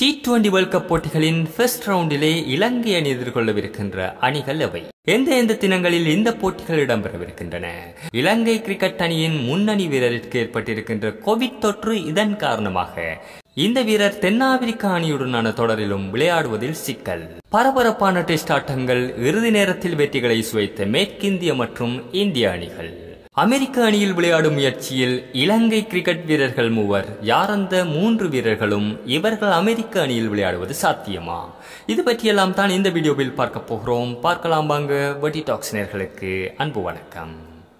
D twenty world cup போட்டிகளின் first ரவுண்டிலே இலங்கை அணி எதிர்கொள்ளவிருக்கின்ற அணிகள் அவை எந்த எந்த தினங்களில் இந்த போட்டிகள் இடம்பெறவிருக்கின்றன இலங்கை கிரிக்கெட் அணியின் முன்னணி வீரருக்கு ஏற்பட்டிருக்கின்ற கோவிட் தொற்று இதன் காரணமாக இந்த வீரர் தென்னாப்பிரிக்க அணியுடனான தொடரிலும் விளையாடுவதில் சிக்கல் பரபரப்பான டெஸ்ட் ஆட்டங்கள் இறுதி நேரத்தில் வெற்றிகளை சுவைத்த மேற்கிந்திய மற்றும் இந்திய அணிகள் அமெரிக்க அணியில் விளையாடும் முயற்சியில் இலங்கை கிரிக்கெட் வீரர்கள் மூவர் யார் அந்த மூன்று வீரர்களும் இவர்கள் அமெரிக்க அணியில் விளையாடுவது சாத்தியமா இது பற்றியெல்லாம் தான் இந்த வீடியோவில் பார்க்க போகிறோம் பார்க்கலாம் வாங்க வட்டி டாக்ஸ் நேர்களுக்கு அன்பு வணக்கம்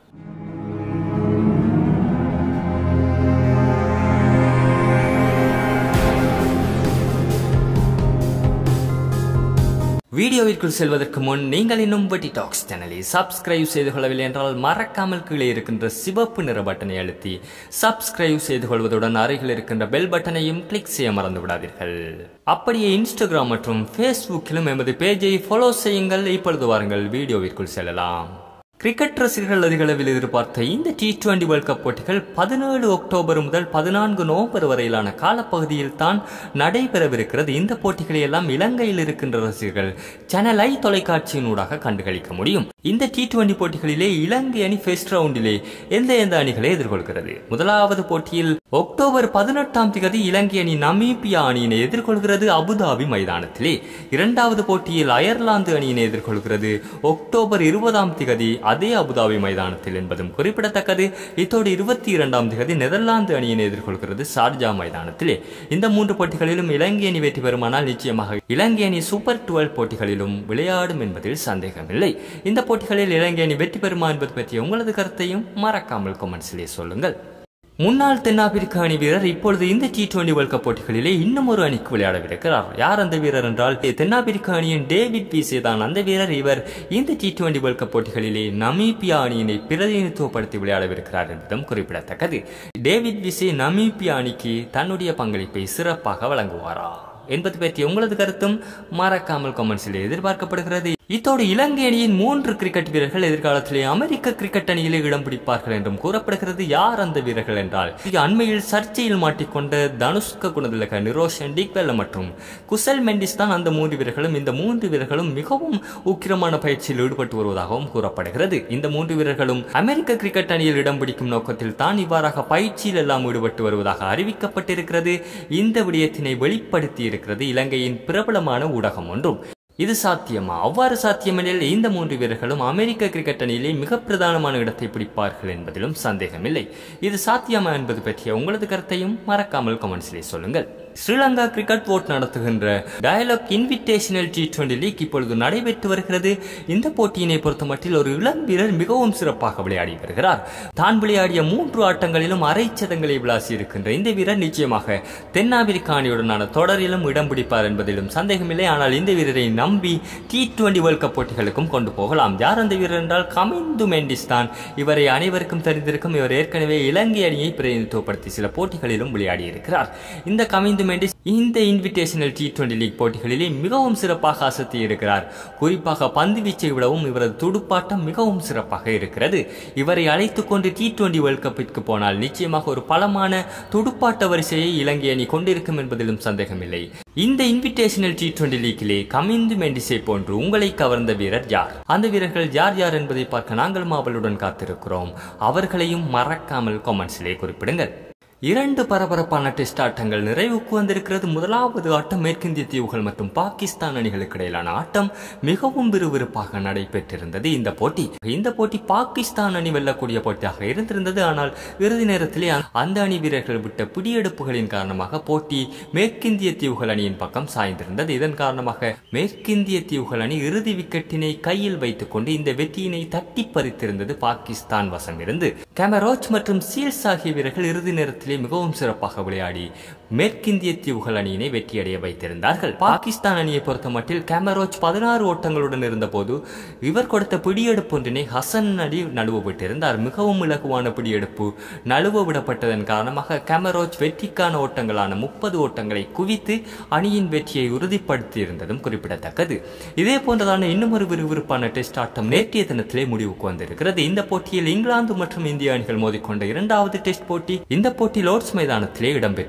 வீடியோவிற்குள் செல்வதற்கு முன் நீங்கள் இன்னும் வட்டி டாக்ஸ் சேனலை சப்ஸ்கிரைப் செய்து கொள்ளவில்லை என்றால் மறக்காமல் கீழே இருக்கின்ற சிவப்பு நிற பட்டனை அழுத்தி சப்ஸ்கிரைப் செய்து கொள்வதுடன் அருகில் இருக்கின்ற பெல் பட்டனையும் கிளிக் செய்ய மறந்து விடாதீர்கள் அப்படியே இன்ஸ்டாகிராம் மற்றும் ஃபேஸ்புக்கிலும் எமது பேஜை ஃபாலோ செய்யுங்கள் இப்பொழுது வாருங்கள் வீடியோவிற்குள் செல்லலாம் கிரிக்கெட் ரசிகர்கள் அதிகளவில் எதிர்பார்த்த இந்த டி டுவெண்டி வேர்ல்ட் கப் போட்டிகள் பதினேழு அக்டோபர் முதல் பதினான்கு நவம்பர் வரையிலான காலப்பகுதியில் தான் நடைபெறவிருக்கிறது இந்த போட்டிகளை எல்லாம் இலங்கையில் இருக்கின்ற ரசிகர்கள் சேனல் ஐ தொலைக்காட்சியினூடாக கண்டுகளிக்க முடியும் இந்த டி டுவெண்டி போட்டிகளிலே இலங்கை அணி ஃபர்ஸ்ட் ரவுண்டிலே எந்த எந்த அணிகளை எதிர்கொள்கிறது முதலாவது போட்டியில் அக்டோபர் பதினெட்டாம் தேதி இலங்கை அணி நமீபியா அணியினை எதிர்கொள்கிறது அபுதாபி மைதானத்திலே இரண்டாவது போட்டியில் அயர்லாந்து அணியினை எதிர்கொள்கிறது அக்டோபர் இருபதாம் தேதி அதே அபுதாபி மைதானத்தில் என்பதும் குறிப்பிடத்தக்கது இத்தோடு இருபத்தி இரண்டாம் தேதி நெதர்லாந்து அணியினை எதிர்கொள்கிறது சார்ஜா மைதானத்திலே இந்த மூன்று போட்டிகளிலும் இலங்கை அணி வெற்றி பெறுமானால் நிச்சயமாக இலங்கை அணி சூப்பர் டுவெல் போட்டிகளிலும் விளையாடும் என்பதில் சந்தேகமில்லை இந்த போட்டிகளில் இலங்கை அணி வெற்றி பெறுமா என்பது பற்றிய உங்களது கருத்தையும் மறக்காமல் கொமெண்ட்ஸிலே சொல்லுங்கள் முன்னாள் தென்னாப்பிரிக்க அணி வீரர் இப்பொழுது இந்த டி டுவெண்டி வேர்ல்ட் கப் போட்டிகளிலே இன்னும் ஒரு அணிக்கு விளையாடவிருக்கிறார் யார் அந்த வீரர் என்றால் தென்னாப்பிரிக்க அணியின் டேவிட் பீசே தான் அந்த வீரர் இவர் இந்த டி டுவெண்டி வேர்ல்ட் கப் போட்டிகளிலே நமீபியா அணியினை பிரதிநிதித்துவப்படுத்தி விளையாடவிருக்கிறார் என்பதும் குறிப்பிடத்தக்கது டேவிட் பீசே நமீபியா அணிக்கு தன்னுடைய பங்களிப்பை சிறப்பாக வழங்குவாரா என்பது பற்றி உங்களது கருத்தும் மறக்காமல் கொமெண்ட்ஸில் எதிர்பார்க்கப்படுகிறது இத்தோடு இலங்கை அணியின் மூன்று கிரிக்கெட் வீரர்கள் எதிர்காலத்திலே அமெரிக்க கிரிக்கெட் அணியிலே இடம் பிடிப்பார்கள் என்றும் கூறப்படுகிறது யார் அந்த வீரர்கள் என்றால் இது அண்மையில் சர்ச்சையில் மாட்டிக்கொண்ட தனுஷ்க குணதிலக நிரோஷன் டிக்வெல்ல மற்றும் குசல் மெண்டிஸ் தான் அந்த மூன்று வீரர்களும் இந்த மூன்று வீரர்களும் மிகவும் உக்கிரமான பயிற்சியில் ஈடுபட்டு வருவதாகவும் கூறப்படுகிறது இந்த மூன்று வீரர்களும் அமெரிக்க கிரிக்கெட் அணியில் இடம் பிடிக்கும் நோக்கத்தில் தான் இவ்வாறாக பயிற்சியில் எல்லாம் ஈடுபட்டு வருவதாக அறிவிக்கப்பட்டிருக்கிறது இந்த விடயத்தினை வெளிப்படுத்தி இருக்கிறது இலங்கையின் பிரபலமான ஊடகம் ஒன்றும் இது சாத்தியமா அவ்வாறு சாத்தியமெனில் இந்த மூன்று வீரர்களும் அமெரிக்க கிரிக்கெட் அணியிலே மிக பிரதானமான இடத்தை பிடிப்பார்கள் என்பதிலும் சந்தேகமில்லை இது சாத்தியமா என்பது பற்றிய உங்களது கருத்தையும் மறக்காமல் கமெண்ட்ஸிலே சொல்லுங்கள் ஸ்ரீலங்கா கிரிக்கெட் போர்ட் நடத்துகின்ற Dialog invitational T twenty league இப்பொழுது நடைபெற்று வருகிறது இந்த போட்டியினை பொறுத்தமட்டில் ஒரு இளம் வீரர் மிகவும் சிறப்பாக விளையாடி வருகிறார் தான் விளையாடிய மூன்று ஆட்டங்களிலும் அரை சதங்களை விளாசி இருக்கின்ற இந்த வீரர் நிச்சயமாக தென்னாப்பிரிக்க அணியுடனான தொடரிலும் இடம் பிடிப்பார் என்பதிலும் சந்தேகமில்லை ஆனால் இந்த வீரரை நம்பி டி டுவெண்டி வேர்ல்ட் கப் போட்டிகளுக்கும் கொண்டு போகலாம் யார் அந்த வீரர் என்றால் கமிந்து மெண்டிஸ் தான் இவரை அனைவருக்கும் தெரிந்திருக்கும் இவர் ஏற்கனவே இலங்கை அணியை பிரதிநிதித்துவப்படுத்தி சில போட்டிகளிலும் விளையாடி இருக்கிறார் இந்த கமிந்து மெண்டிஸ் இந்த இன்விடேஷனல் டி டுவெண்டி லீக் போட்டிகளிலே மிகவும் சிறப்பாக அசத்தி இருக்கிறார் குறிப்பாக பந்து வீச்சை விடவும் இவரது துடுப்பாட்டம் மிகவும் சிறப்பாக இருக்கிறது இவரை அழைத்துக் கொண்டு டி டுவெண்டி வேர்ல்ட் கப்பிற்கு போனால் நிச்சயமாக ஒரு பலமான துடுப்பாட்ட வரிசையை இலங்கை அணி கொண்டிருக்கும் என்பதிலும் சந்தேகமில்லை இந்த இன்விடேஷனல் டி டுவெண்டி லீக்கிலே கமிந்து மெண்டிஸை போன்று உங்களை கவர்ந்த வீரர் யார் அந்த வீரர்கள் யார் யார் என்பதை பார்க்க நாங்களும் அவளுடன் காத்திருக்கிறோம் அவர்களையும் மறக்காமல் கொமெண்ட்ஸிலே குறிப்பிடுங்கள் இரண்டு பரபரப்பான டெஸ்ட் ஆட்டங்கள் நிறைவுக்கு வந்திருக்கிறது முதலாவது ஆட்டம் மேற்கிந்திய தீவுகள் மற்றும் பாகிஸ்தான் அணிகளுக்கு இடையிலான ஆட்டம் மிகவும் விறுவிறுப்பாக நடைபெற்றிருந்தது இந்த போட்டி இந்த போட்டி பாகிஸ்தான் அணி வெல்லக்கூடிய போட்டியாக இருந்திருந்தது ஆனால் இறுதி நேரத்திலே அந்த அணி வீரர்கள் விட்ட பிடியெடுப்புகளின் காரணமாக போட்டி மேற்கிந்திய தீவுகள் அணியின் பக்கம் சாய்ந்திருந்தது இதன் காரணமாக மேற்கிந்திய தீவுகள் அணி இறுதி விக்கெட்டினை கையில் வைத்துக் கொண்டு இந்த வெற்றியினை தட்டி பறித்திருந்தது பாகிஸ்தான் வசம் இருந்து கேமரோச் மற்றும் சீல்ஸ் ஆகிய வீரர்கள் இறுதி நேரத்திலே மிகவும் சிறப்பாக விளையாடி மேற்கிந்திய தீவுகள் அணியினை வெற்றியடைய வைத்திருந்தார்கள் பாகிஸ்தான் அணியை பொறுத்த மட்டில் கேமரோச் பதினாறு ஓட்டங்களுடன் இருந்தபோது இவர் கொடுத்த பிடியெடுப்பு ஒன்றினை ஹசன் அலி நழுவ விட்டிருந்தார் மிகவும் இலகுவான பிடியெடுப்பு நழுவ விடப்பட்டதன் காரணமாக கேமரோச் வெற்றிக்கான ஓட்டங்களான முப்பது ஓட்டங்களை குவித்து அணியின் வெற்றியை உறுதிப்படுத்தி இருந்ததும் குறிப்பிடத்தக்கது இதே போன்றதான இன்னும் ஒரு விறுவிறுப்பான டெஸ்ட் ஆட்டம் நேற்றைய தினத்திலே முடிவுக்கு வந்திருக்கிறது இந்த போட்டியில் இங்கிலாந்து மற்றும் இந்திய அணிகள் மோதிக்கொண்ட இரண்டாவது டெஸ்ட் போட்டி இந்த போட்டி லோர்ட்ஸ் மைதானத்திலே இடம்பெற்றிருந்தது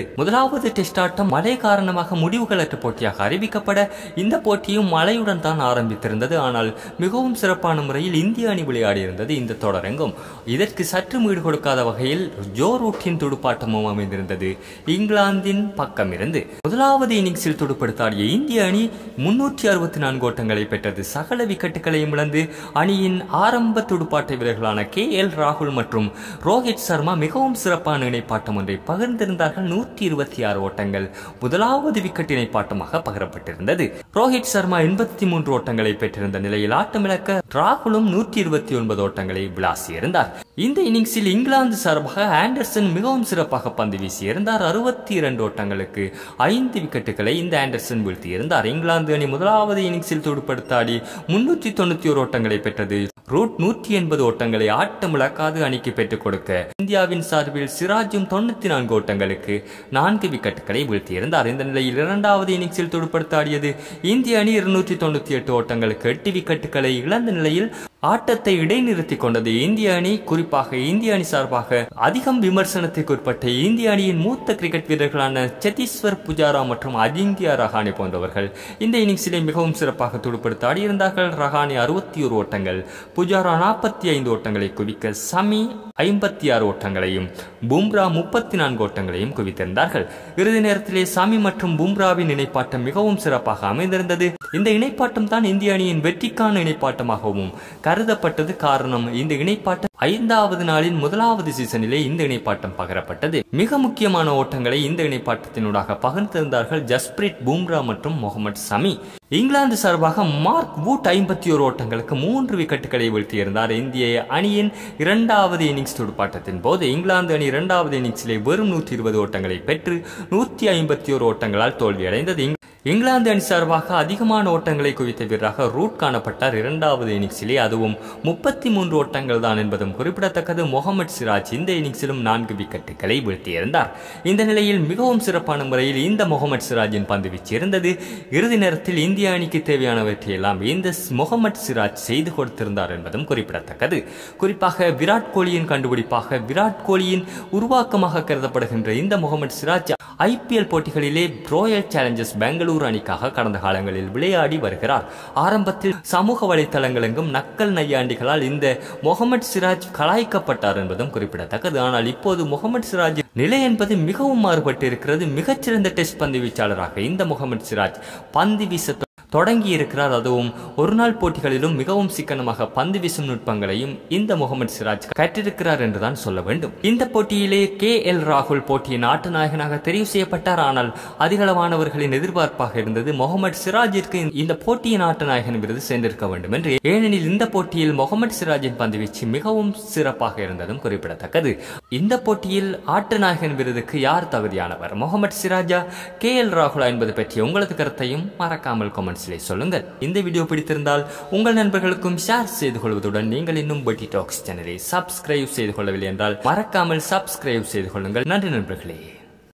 முதலாவது டெஸ்ட் ஆட்டம் மழை காரணமாக முடிவுகளற்ற போட்டியாக அறிவிக்கப்பட இந்த போட்டியும் மழையுடன் தான் ஆரம்பித்திருந்தது ஆனால் மிகவும் சிறப்பான முறையில் இந்திய அணி விளையாடியிருந்தது இந்த தொடரெங்கும் இதற்கு சற்று மீடு கொடுக்காத வகையில் ஜோ ரூட்டின் துடுப்பாட்டமும் அமைந்திருந்தது இங்கிலாந்தின் பக்கம் இருந்து முதலாவது இன்னிங்ஸில் துடுப்படுத்தாடிய இந்திய அணி முன்னூற்றி அறுபத்தி நான்கு ஓட்டங்களை பெற்றது சகல விக்கெட்டுகளையும் இழந்து அணியின் ஆரம்ப துடுப்பாட்ட வீரர்களான கே எல் ராகுல் மற்றும் ரோஹித் சர்மா மிகவும் சிறப்பான இணைப்பாட்டம் ஒன்றை பகிர்ந்திருந்தார்கள் நூற்றி இருபத்தி ஆறு ஓட்டங்கள் முதலாவது விக்கெட் இணைப்பாட்டமாக பகிரப்பட்டிருந்தது ரோஹித் சர்மா எண்பத்தி மூன்று ஓட்டங்களை பெற்றிருந்த நிலையில் ஆட்டமிழக்க ராகுலும் நூற்றி இருபத்தி ஒன்பது ஓட்டங்களை விளாசியிருந்தார் இந்த இன்னிங்ஸில் இங்கிலாந்து சார்பாக ஆண்டர்சன் மிகவும் சிறப்பாக பந்து வீசியிருந்தார் அறுபத்தி இரண்டு ஓட்டங்களுக்கு ஐந்து விக்கெட்டுகளை இந்த ஆண்டர்சன் வீழ்த்தியிருந்தார் இங்கிலாந்து அணி முதலாவது இன்னிங்ஸில் துடுப்படுத்தாடி முன்னூற்றி தொண்ணூத்தி ஒரு ஓட்டங்களை பெற்றது ரூட் நூற்றி எண்பது ஓட்டங்களை ஆட்டமிழக்காது அணிக்கு பெற்றுக் கொடுக்க இந்தியாவின் சார்பில் சிராஜும் தொண்ணூத்தி நான்கு ஓட்டங்களுக்கு நான்கு விக்கெட்டுகளை வீழ்த்தியிருந்தார் இந்த நிலையில் இரண்டாவது இன்னிங்ஸில் துடுப்படுத்தாடியது இந்திய அணி இருநூற்றி தொண்ணூத்தி எட்டு ஓட்டங்களுக்கு எட்டு விக்கெட்டுகளை இழந்த நிலையில் ஆட்டத்தை இடைநிறுத்திக் கொண்டது இந்திய அணி குறிப்பாக இந்திய அணி சார்பாக அதிகம் விமர்சனத்திற்கு உட்பட்ட இந்திய அணியின் மூத்த கிரிக்கெட் வீரர்களான சத்தீஸ்வர் புஜாரா மற்றும் அஜிங்கியா ரஹானே போன்றவர்கள் இந்த இன்னிங்ஸிலே மிகவும் சிறப்பாக துடுப்படுத்த ஆடியிருந்தார்கள் ரஹானே அறுபத்தி ஒரு ஓட்டங்கள் புஜாரா நாற்பத்தி ஐந்து ஓட்டங்களை குவிக்க சமி ஐம்பத்தி ஆறு ஓட்டங்களையும் பும்ரா முப்பத்தி நான்கு ஓட்டங்களையும் குவித்திருந்தார்கள் இறுதி நேரத்திலே சாமி மற்றும் பும்ராவின் இணைப்பாட்டம் மிகவும் சிறப்பாக அமைந்திருந்தது இந்த இணைப்பாட்டம் தான் இந்திய அணியின் வெற்றிக்கான இணைப்பாட்டமாகவும் கருதப்பட்டது காரணம் இந்த இணைப்பாட்டம் ஐந்தாவது நாளின் முதலாவது சீசனிலே இந்த இணைப்பாட்டம் பகரப்பட்டது மிக முக்கியமான ஓட்டங்களை இந்த இணைப்பாட்டத்தினூடாக பகிர்ந்திருந்தார்கள் ஜஸ்பிரிட் பும்ரா மற்றும் முகமது சமி இங்கிலாந்து சார்பாக மார்க் வூட் ஐம்பத்தி ஒரு ஓட்டங்களுக்கு மூன்று விக்கெட்டுகளை வீழ்த்தியிருந்தார் இந்திய அணியின் இரண்டாவது இன்னிங்ஸ் துடுப்பாட்டத்தின் போது இங்கிலாந்து அணி இரண்டாவது இன்னிங்ஸிலே வெறும் நூற்றி இருபது ஓட்டங்களை பெற்று நூற்றி ஐம்பத்தி ஒரு ஓட்டங்களால் தோல்வியடைந்தது இங்கிலாந்து அணி சார்பாக அதிகமான ஓட்டங்களை குவித்த வீரராக ரூட் காணப்பட்டார் இரண்டாவது இன்னிங்ஸிலே அதுவும் முப்பத்தி மூன்று ஓட்டங்கள் தான் என்பதும் குறிப்பிடத்தக்கது முகமது சிராஜ் இந்த இன்னிங்ஸிலும் நான்கு விக்கெட்டுகளை வீழ்த்தியிருந்தார் இந்த நிலையில் மிகவும் சிறப்பான முறையில் இந்த முகமது சிராஜின் பந்து வீச்சு இருந்தது இறுதி நேரத்தில் இந்திய அணிக்கு தேவையானவற்றையெல்லாம் இந்த முகமது சிராஜ் செய்து கொடுத்திருந்தார் என்பதும் குறிப்பிடத்தக்கது குறிப்பாக விராட் கோலியின் கண்டுபிடிப்பாக விராட் கோலியின் உருவாக்கமாக கருதப்படுகின்ற இந்த முகமது சிராஜ் ஐபிஎல் போட்டிகளிலே ரோயல் சேலஞ்சர்ஸ் பெங்களூரு அணிக்காக கடந்த காலங்களில் விளையாடி வருகிறார் ஆரம்பத்தில் சமூக வலைத்தளங்களெங்கும் நக்கல் நையாண்டிகளால் இந்த முகமது சிராஜ் கலாய்க்கப்பட்டார் என்பதும் குறிப்பிடத்தக்கது ஆனால் இப்போது முகமது சிராஜ் நிலை என்பது மிகவும் மாறுபட்டு இருக்கிறது மிகச்சிறந்த டெஸ்ட் பந்து வீச்சாளராக இந்த முகமது சிராஜ் பந்து வீச தொடங்கி இருக்கிறார் அதுவும் ஒரு நாள் போட்டிகளிலும் மிகவும் சிக்கனமாக பந்து வீசும் நுட்பங்களையும் இந்த முகமது சிராஜ் கற்றிருக்கிறார் என்றுதான் சொல்ல வேண்டும் இந்த போட்டியிலே கே எல் ராகுல் போட்டியின் நாட்டு நாயகனாக தெரிவு செய்யப்பட்டார் ஆனால் அதிகளவானவர்களின் எதிர்பார்ப்பாக இருந்தது முகமது சிராஜிற்கு இந்த போட்டியின் நாட்டு நாயகன் விருது சென்றிருக்க வேண்டும் என்று ஏனெனில் இந்த போட்டியில் முகமது சிராஜின் பந்து வீச்சு மிகவும் சிறப்பாக இருந்ததும் குறிப்பிடத்தக்கது இந்த போட்டியில் ஆட்டு நாயகன் விருதுக்கு யார் தகுதியானவர் முகமது சிராஜா கே எல் ராகுலா என்பது பற்றி உங்களது கருத்தையும் மறக்காமல் கமெண்ட்ஸிலே சொல்லுங்கள் இந்த வீடியோ பிடித்திருந்தால் உங்கள் நண்பர்களுக்கும் ஷேர் செய்து கொள்வதுடன் நீங்கள் இன்னும் பட்டி டாக்ஸ் சேனலை சப்ஸ்கிரைப் செய்து கொள்ளவில்லை என்றால் மறக்காமல் சப்ஸ்கிரைப் செய்து கொள்ளுங்கள் நன்றி நண்பர்களே